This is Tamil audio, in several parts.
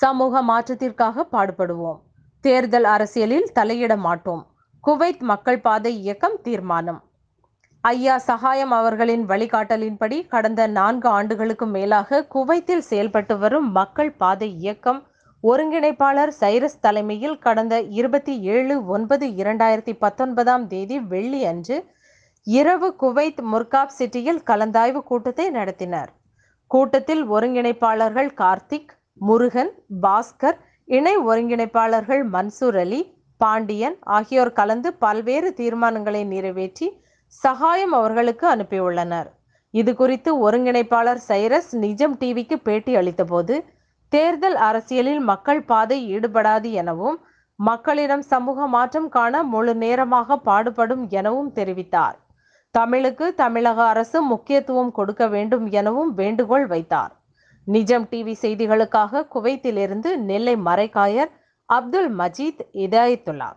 சமூக மாற்றத்திற்காக பாடுபடுவோம் தேர்தல் அரசியலில் தலையிட மாட்டோம் குவைத் மக்கள் பாதை இயக்கம் தீர்மானம் ஐயா சகாயம் அவர்களின் வழிகாட்டலின்படி கடந்த நான்கு ஆண்டுகளுக்கும் மேலாக குவைத்தில் செயல்பட்டு வரும் மக்கள் பாதை இயக்கம் ஒருங்கிணைப்பாளர் சைரஸ் தலைமையில் கடந்த இருபத்தி ஏழு ஒன்பது இரண்டாயிரத்தி பத்தொன்பதாம் தேதி வெள்ளி அன்று இரவு குவைத் முர்காப் சிட்டியில் கலந்தாய்வு கூட்டத்தை நடத்தினர் கூட்டத்தில் ஒருங்கிணைப்பாளர்கள் கார்த்திக் முருகன் பாஸ்கர் இணை ஒருங்கிணைப்பாளர்கள் மன்சூர் அலி பாண்டியன் ஆகியோர் கலந்து பல்வேறு தீர்மானங்களை நிறைவேற்றி சகாயம் அவர்களுக்கு அனுப்பியுள்ளனர் இது குறித்து ஒருங்கிணைப்பாளர் சைரஸ் நிஜம் டிவிக்கு பேட்டி அளித்தபோது தேர்தல் அரசியலில் மக்கள் பாதை ஈடுபடாது எனவும் மக்களிடம் சமூக மாற்றம் காண முழு நேரமாக பாடுபடும் எனவும் தெரிவித்தார் தமிழுக்கு தமிழக அரசு முக்கியத்துவம் கொடுக்க வேண்டும் எனவும் வேண்டுகோள் வைத்தார் நிஜம் டிவி செய்திகளுக்காக குவைத்திலிருந்து நெல்லை மறைக்காயர் அப்துல் மஜீத் இதாயத்துல்லா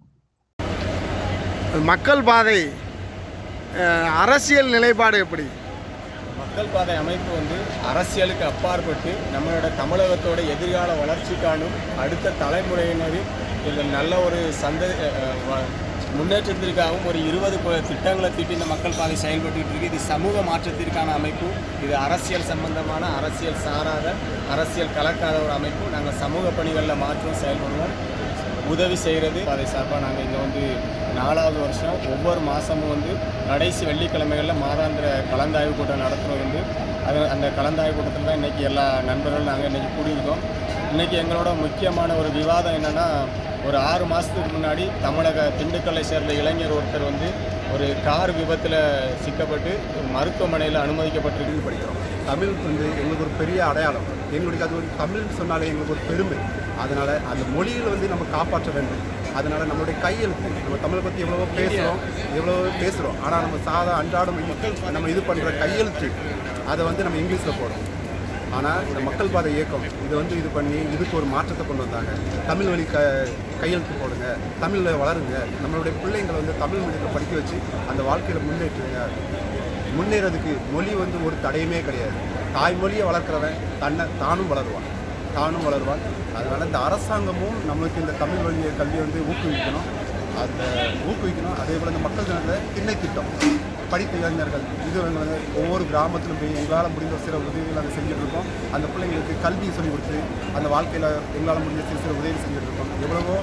மக்கள் பாதை அஹ், அரசியல் நிலைப்பாடு எப்படி மக்கள் பாதை அமைப்பு வந்து அரசியலுக்கு அப்பாற்பட்டு நம்மளோட தமிழகத்தோட எதிர்கால வளர்ச்சிக்கானும் அடுத்த தலைமுறையினரின் இதில் நல்ல ஒரு சந்த அஹ், வ- முன்னேற்றத்திற்காகவும் ஒரு இருபது ப- திட்டங்களை தீட்டி இந்த மக்கள் பாதை செயல்பட்டுக்கிட்டு இருக்கு இது சமூக மாற்றத்திற்கான அமைப்பு இது அரசியல் சம்பந்தமான அரசியல் சாராத அரசியல் கலக்காத ஒரு அமைப்பு நாங்கள் சமூக பணிகளில் மாற்றம் செயல்படுவோம் உதவி செய்கிறது அதை சார்பாக நாங்கள் இங்கே வந்து நாலாவது வருஷம் ஒவ்வொரு மாதமும் வந்து கடைசி வெள்ளிக்கிழமைகளில் மாதாந்திர கலந்தாய்வு கூட்டம் நடத்துகிறது வந்து அது அந்த கலந்தாய்வு கூட்டத்தில் தான் இன்றைக்கி எல்லா நண்பர்களும் நாங்கள் இன்றைக்கி கூடியிருக்கோம் இன்றைக்கி எங்களோட முக்கியமான ஒரு விவாதம் என்னென்னா ஒரு ஆறு மாதத்துக்கு முன்னாடி தமிழக திண்டுக்கல்லை சேர்ந்த இளைஞர் ஒருத்தர் வந்து ஒரு கார் விபத்தில் சிக்கப்பட்டு மருத்துவமனையில் அனுமதிக்கப்பட்டிருக்கு படிக்கிறோம் தமிழ் வந்து எங்களுக்கு ஒரு பெரிய அடையாளம் எங்களுக்கு அது ஒரு தமிழ் சொன்னாலே எங்களுக்கு ஒரு பெருமை அதனால் அந்த மொழியில் வந்து நம்ம காப்பாற்ற வேண்டும் அதனால் நம்மளுடைய கையெழுத்து நம்ம தமிழை பற்றி எவ்வளவோ பேசுகிறோம் எவ்வளவோ பேசுகிறோம் ஆனால் நம்ம சாதா அன்றாடம் மக்கள் நம்ம இது பண்ணுற கையெழுத்து அதை வந்து நம்ம இங்கிலீஷில் போடுறோம் ஆனால் இந்த மக்கள் பாதை இயக்கம் இது வந்து இது பண்ணி இதுக்கு ஒரு மாற்றத்தை கொண்டு வந்தாங்க தமிழ் வழி க கையெழுத்து போடுங்க தமிழில் வளருங்க நம்மளுடைய பிள்ளைங்களை வந்து தமிழ் மீடியத்தில் படிக்க வச்சு அந்த வாழ்க்கையில் முன்னேற்றுங்க முன்னேறதுக்கு மொழி வந்து ஒரு தடையுமே கிடையாது தாய்மொழியை வளர்க்குறவன் தன்னை தானும் வளருவான் தானும் வளருவான் அதனால் இந்த அரசாங்கமும் நம்மளுக்கு இந்த தமிழ் வழி கல்வியை வந்து ஊக்குவிக்கணும் அந்த ஊக்குவிக்கணும் அதே போல் இந்த மக்கள் தினத்தில் திண்ணை திட்டம் படித்த இளைஞர்கள் இது வந்து ஒவ்வொரு கிராமத்திலும் போய் எங்களால் முடிந்த சில உதவிகள் நாங்கள் செஞ்சுட்டு இருக்கோம் அந்த பிள்ளைங்களுக்கு கல்வி சொல்லிக் கொடுத்து அந்த வாழ்க்கையில் எங்களால் முடிஞ்ச சில சில உதவி செஞ்சுட்டு இருக்கோம் எவ்வளவோ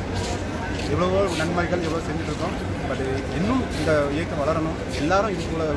எவ்வளவோ நன்மைகள் எவ்வளோ செஞ்சுட்டு இருக்கோம் பட் இன்னும் இந்த இயக்கம் வளரணும் எல்லாரும் இதுக்குள்ள